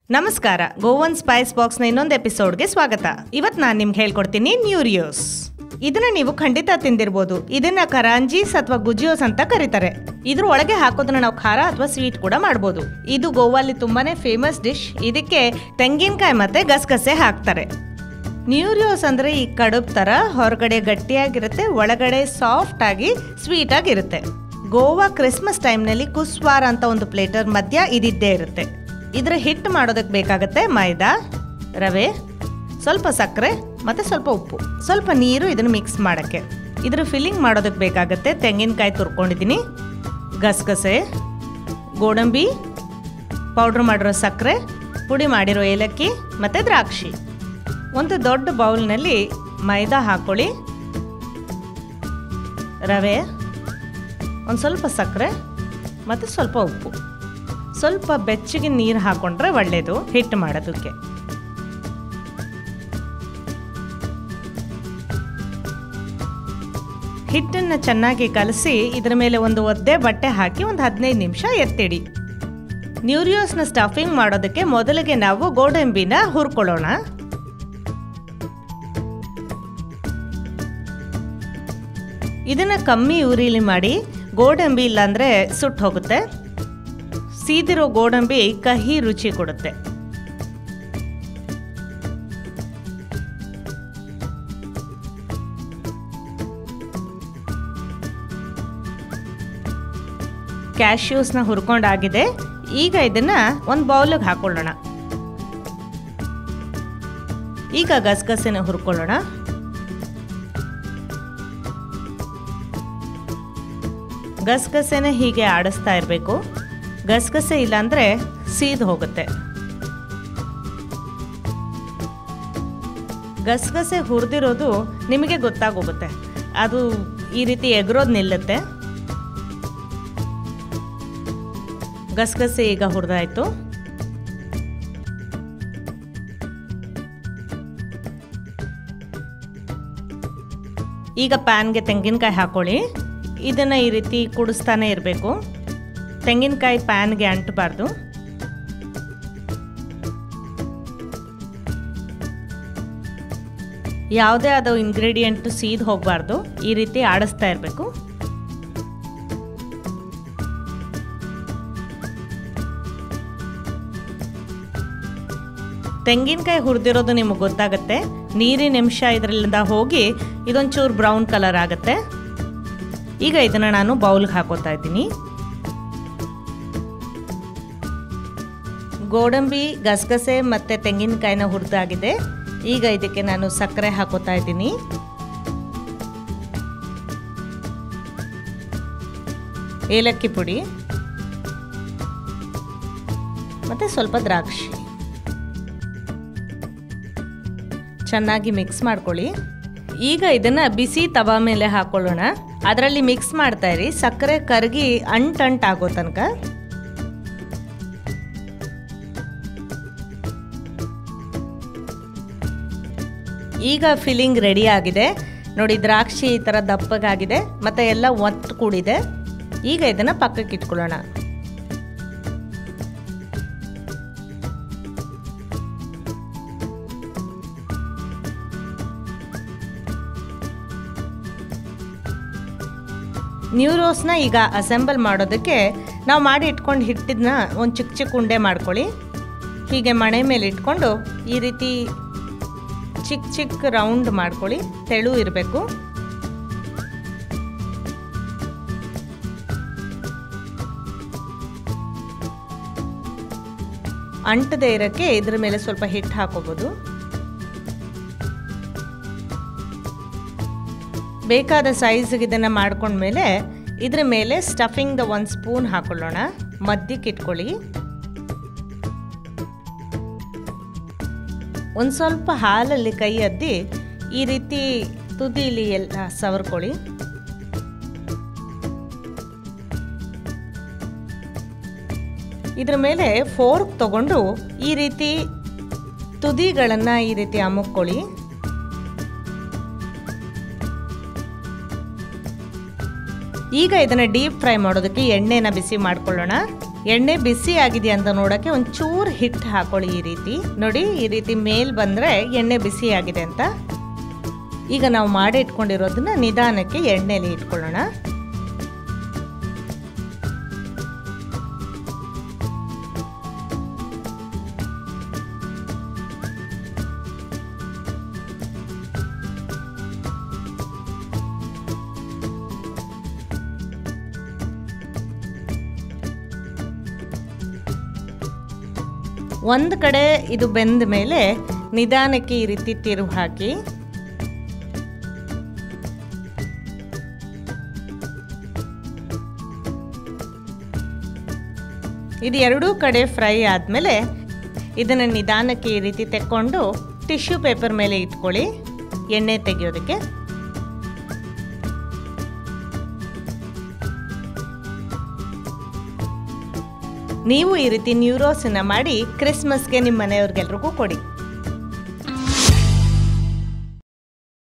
ನಮಸ್ಕಾರ Govan Spice ಬಾಕ್ಸ್ನ ಇನ್ನೊಂದು ಎಪಿಸೋಡ್ಗೆ ಸ್ವಾಗತ ಇವತ್ತು ನಾನು ನಿಮ್ಗೆ ಹೇಳ್ಕೊಡ್ತೀನಿ ನ್ಯೂರಿಯೋಸ್ ಇದನ್ನ ನೀವು ಖಂಡಿತ ತಿಂದಿರ್ಬೋದು ಇದನ್ನ ಕರಾಂಜೀಸ್ ಅಥವಾ ಗುಜಿಯೋಸ್ ಅಂತ ಕರೀತಾರೆ ಇದ್ರ ಒಳಗೆ ಹಾಕೋದನ್ನ ನಾವು ಖಾರ ಅಥವಾ ಸ್ವೀಟ್ ಕೂಡ ಮಾಡ್ಬೋದು ಇದು ಗೋವಾಲಿ ತುಂಬಾನೇ ಫೇಮಸ್ ಡಿಶ್ ಇದಕ್ಕೆ ತೆಂಗಿನಕಾಯಿ ಮತ್ತೆ ಗಸಗಸೆ ಹಾಕ್ತಾರೆ ನ್ಯೂರಿಯೋಸ್ ಅಂದ್ರೆ ಈ ಕಡುಬ್ ತರ ಹೊರಗಡೆ ಗಟ್ಟಿಯಾಗಿರುತ್ತೆ ಒಳಗಡೆ ಸಾಫ್ಟ್ ಆಗಿ ಸ್ವೀಟ್ ಆಗಿರುತ್ತೆ ಗೋವಾ ಕ್ರಿಸ್ಮಸ್ ಟೈಮ್ನಲ್ಲಿ ಕುಸ್ವಾರ ಅಂತ ಒಂದು ಪ್ಲೇಟರ್ ಮಧ್ಯ ಇದಿದ್ದೇ ಇರುತ್ತೆ ಇದರ ಹಿಟ್ಟು ಮಾಡೋದಕ್ಕೆ ಬೇಕಾಗುತ್ತೆ ಮೈದಾ ರವೆ ಸ್ವಲ್ಪ ಸಕ್ಕರೆ ಮತ್ತು ಸ್ವಲ್ಪ ಉಪ್ಪು ಸ್ವಲ್ಪ ನೀರು ಇದನ್ನು ಮಿಕ್ಸ್ ಮಾಡೋಕ್ಕೆ ಇದ್ರ ಫಿಲ್ಲಿಂಗ್ ಮಾಡೋದಕ್ಕೆ ಬೇಕಾಗುತ್ತೆ ತೆಂಗಿನಕಾಯಿ ತುರ್ಕೊಂಡಿದ್ದೀನಿ ಗಸಗಸೆ ಗೋಡಂಬಿ ಪೌಡ್ರ್ ಮಾಡಿರೋ ಸಕ್ಕರೆ ಪುಡಿ ಮಾಡಿರೋ ಏಲಕ್ಕಿ ಮತ್ತು ದ್ರಾಕ್ಷಿ ಒಂದು ದೊಡ್ಡ ಬೌಲ್ನಲ್ಲಿ ಮೈದಾ ಹಾಕ್ಕೊಳ್ಳಿ ರವೆ ಒಂದು ಸ್ವಲ್ಪ ಸಕ್ಕರೆ ಮತ್ತು ಸ್ವಲ್ಪ ಉಪ್ಪು ಸ್ವಲ್ಪ ಬೆಚ್ಚಗೆ ನೀರು ಹಾಕೊಂಡ್ರೆ ಒಳ್ಳೆಯದು ಹಿಟ್ಟು ಮಾಡೋದಕ್ಕೆ ಹಿಟ್ಟನ್ನು ಚೆನ್ನಾಗಿ ಕಲಸಿ ಇದರ ಮೇಲೆ ಒಂದು ಒದ್ದೆ ಬಟ್ಟೆ ಹಾಕಿ ಒಂದು ಹದಿನೈದು ನಿಮಿಷ ಎತ್ತಿಡಿ ನ್ಯೂರಿಯೋಸ್ನ ಸ್ಟಫಿಂಗ್ ಮಾಡೋದಕ್ಕೆ ಮೊದಲಿಗೆ ನಾವು ಗೋಡಂಬಿನ ಹುರ್ಕೊಳ್ಳೋಣ ಇದನ್ನ ಕಮ್ಮಿ ಉರಿಲಿ ಮಾಡಿ ಗೋಡಂಬಿ ಇಲ್ಲಾಂದ್ರೆ ಸುಟ್ಟು ಹೋಗುತ್ತೆ ಸೀದಿರೋ ಗೋಡಂಬಿ ಕಹಿ ರುಚಿ ಕೊಡುತ್ತೆ ಕ್ಯಾಶ್ಯೂಸ್ನ ಹುರ್ಕೊಂಡಾಗಿದೆ ಈಗ ಇದನ್ನ ಒಂದು ಬೌಲಿಗೆ ಹಾಕೊಳ್ಳೋಣ ಈಗ ಗಸಗಸೆನ ಹುರ್ಕೊಳ್ಳೋಣ ಗಸಗಸೆನ ಹೀಗೆ ಆಡಿಸ್ತಾ ಇರಬೇಕು ಗಸಗಸೆ ಇಲ್ಲಾಂದರೆ ಸೀದ್ ಹೋಗುತ್ತೆ ಗಸಗಸೆ ಹುರಿದಿರೋದು ನಿಮಗೆ ಗೊತ್ತಾಗೋಗುತ್ತೆ ಅದು ಈ ರೀತಿ ಎಗರೋದು ನಿಲ್ಲುತ್ತೆ ಗಸಗಸೆ ಈಗ ಹುರಿದಾಯ್ತು ಈಗ ಪ್ಯಾನ್ಗೆ ತೆಂಗಿನಕಾಯಿ ಹಾಕೊಳ್ಳಿ ಇದನ್ನು ಈ ರೀತಿ ಕುಡಿಸ್ತಾನೆ ಇರಬೇಕು ತೆಂಗಿನಕಾಯಿ ಪ್ಯಾನ್ಗೆ ಅಂಟಬಾರ್ದು ಯಾವುದೇ ಆದ ಇಂಗ್ರೀಡಿಯೆಂಟ್ ಸೀದ್ ಹೋಗಬಾರ್ದು ಈ ರೀತಿ ಆಡಿಸ್ತಾ ಇರಬೇಕು ತೆಂಗಿನಕಾಯಿ ಹುರಿದಿರೋದು ನಿಮಗೆ ಗೊತ್ತಾಗುತ್ತೆ ನೀರಿನ ಅಂಶ ಇದರಿಂದ ಹೋಗಿ ಇದೊಂಚೂರು ಬ್ರೌನ್ ಕಲರ್ ಆಗುತ್ತೆ ಈಗ ಇದನ್ನು ನಾನು ಬೌಲ್ಗೆ ಹಾಕೋತಾ ಇದ್ದೀನಿ ಗೋಡಂಬಿ ಗಸಗಸೆ ಮತ್ತು ತೆಂಗಿನಕಾಯಿನ ಹುರಿದಾಗಿದೆ ಈಗ ಇದಕ್ಕೆ ನಾನು ಸಕ್ಕರೆ ಹಾಕೋತಾ ಇದ್ದೀನಿ ಏಲಕ್ಕಿ ಪುಡಿ ಮತ್ತು ಸ್ವಲ್ಪ ದ್ರಾಕ್ಷಿ ಚೆನ್ನಾಗಿ ಮಿಕ್ಸ್ ಮಾಡ್ಕೊಳ್ಳಿ ಈಗ ಇದನ್ನು ಬಿಸಿ ತವಾ ಮೇಲೆ ಹಾಕೊಳ್ಳೋಣ ಅದರಲ್ಲಿ ಮಿಕ್ಸ್ ಮಾಡ್ತಾ ಇರಿ ಸಕ್ಕರೆ ಕರಗಿ ಅಂಟಂಟ್ ಆಗೋ ತನಕ ಈಗ ಫಿಲ್ಲಿಂಗ್ ರೆಡಿ ಆಗಿದೆ ನೋಡಿ ದ್ರಾಕ್ಷಿ ಈ ಥರ ದಪ್ಪಗಾಗಿದೆ ಮತ್ತು ಎಲ್ಲ ಒತ್ತು ಕೂಡಿದೆ ಈಗ ಇದನ್ನು ಪಕ್ಕಕ್ಕೆ ಇಟ್ಕೊಳ್ಳೋಣ ನ್ಯೂರೋಸ್ನ ಈಗ ಅಸೆಂಬಲ್ ಮಾಡೋದಕ್ಕೆ ನಾವು ಮಾಡಿ ಇಟ್ಕೊಂಡು ಹಿಟ್ಟಿದ್ನ ಒಂದು ಚಿಕ್ಕ ಚಿಕ್ಕ ಉಂಡೆ ಮಾಡ್ಕೊಳ್ಳಿ ಹೀಗೆ ಮಣೆ ಮೇಲೆ ಇಟ್ಕೊಂಡು ಈ ರೀತಿ ಚಿಕ್ಕ ಚಿಕ್ಕ ರೌಂಡ್ ಮಾಡ್ಕೊಳ್ಳಿ ತೆಳು ಇರಬೇಕು ಅಂಟದೇ ಇರೋಕ್ಕೆ ಇದ್ರ ಮೇಲೆ ಸ್ವಲ್ಪ ಹಿಟ್ಟು ಹಾಕೋಬೋದು ಬೇಕಾದ ಸೈಜ್ಗೆ ಇದನ್ನು ಮಾಡ್ಕೊಂಡ್ಮೇಲೆ ಇದ್ರ ಮೇಲೆ ಸ್ಟಫಿಂಗ್ದ ಒಂದು ಸ್ಪೂನ್ ಹಾಕೊಳ್ಳೋಣ ಮಧ್ಯಕ್ಕೆ ಇಟ್ಕೊಳ್ಳಿ ಒಂದು ಸ್ವಲ್ಪ ಹಾಲಲ್ಲಿ ಕೈ ಅದ್ದಿ ಈ ರೀತಿ ತುದಿಲಿ ಎಲ್ಲ ಸವರ್ಕೊಳ್ಳಿ ಇದ್ರ ಮೇಲೆ ಫೋರ್ಕ್ ತಗೊಂಡು ಈ ರೀತಿ ತುದಿಗಳನ್ನು ಈ ರೀತಿ ಅಮುಕ್ಕೊಳ್ಳಿ ಈಗ ಇದನ್ನು ಡೀಪ್ ಫ್ರೈ ಮಾಡೋದಕ್ಕೆ ಎಣ್ಣೆನ ಬಿಸಿ ಮಾಡ್ಕೊಳ್ಳೋಣ ಎಣ್ಣೆ ಬಿಸಿ ಆಗಿದೆ ಅಂತ ನೋಡೋಕ್ಕೆ ಒಂಚೂರು ಹಿಟ್ಟು ಹಾಕೊಳ್ಳಿ ಈ ರೀತಿ ನೋಡಿ ಈ ರೀತಿ ಮೇಲ್ ಬಂದರೆ ಎಣ್ಣೆ ಬಿಸಿ ಆಗಿದೆ ಅಂತ ಈಗ ನಾವು ಮಾಡಿ ಇಟ್ಕೊಂಡಿರೋದನ್ನ ನಿಧಾನಕ್ಕೆ ಎಣ್ಣೆಲಿ ಇಟ್ಕೊಳ್ಳೋಣ ಒಂದು ಕಡೆ ಇದು ಬೆಂದ ಮೇಲೆ ನಿಧಾನಕ್ಕೆ ಈ ರೀತಿ ತಿರುವು ಹಾಕಿ ಇದು ಎರಡೂ ಕಡೆ ಫ್ರೈ ಆದಮೇಲೆ ಇದನ್ನು ನಿಧಾನಕ್ಕೆ ಈ ರೀತಿ ತೆಕ್ಕೊಂಡು ಟಿಶ್ಯೂ ಪೇಪರ್ ಮೇಲೆ ಇಟ್ಕೊಳ್ಳಿ ಎಣ್ಣೆ ತೆಗೆಯೋದಕ್ಕೆ ನೀವು ಈ ರೀತಿ ನ್ಯೂರೋಸನ್ನ ಮಾಡಿ ಕ್ರಿಸ್ಮಸ್ಗೆ ನಿಮ್ಮ ಮನೆಯವ್ರಿಗೆಲ್ರಿಗೂ ಕೊಡಿ